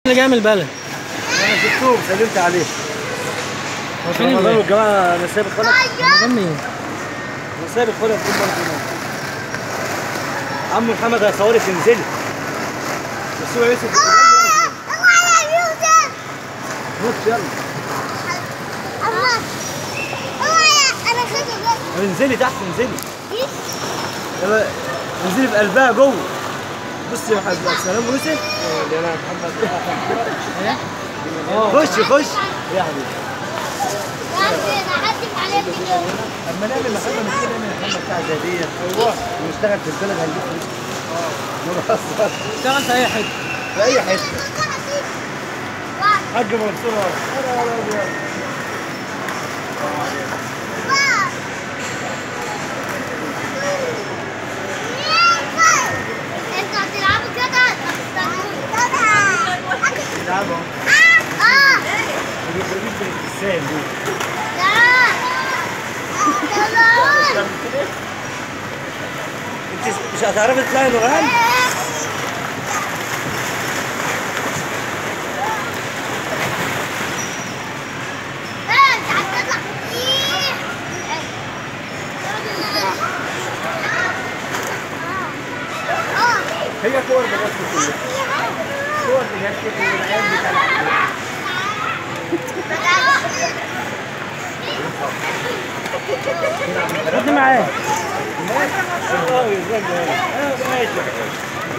اللي جاي من البلد انا شفتهم سلمت عليه هو فين رمضان اللي والجماعه انا سايب الخلق رمضان مين؟ انا سايب الخلق في برضه هناك عم محمد هيصورك تنزلي بس هو يوسف نط يلا انزلي تحت انزلي يلا انزلي في قلبها جوه بصي يا محمد سلام يوسف انا محمد خش خش يا حبيبي اما نعمل محمد مش كده نعمل محمد بتاع زي ديت ايوه ونشتغل في البلد هنجيب فلوس نهزر اشتغل في اي حته في اي حته حاج منصور اهو. يا نهار أبيض. انتوا هتلعبوا كده تعالوا اه بجيب بجيب بالابتسام دول لا يلا انت مش هتعرفي تطلعي نورهان انت هتطلع ايه اه هي كور بجد كلها كور بجد كده والعيال بتاعت خدني معاه اه يزاج اه ماشي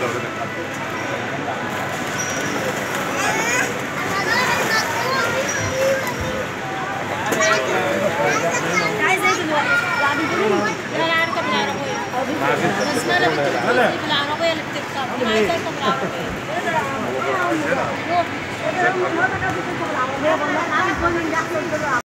عايزه ايه دلوقتي؟ العب البلوم لا انا عارفه بالعربيه بس ما انا بنت بالعربيه اللي بتركب انا عايزه اركب العربيه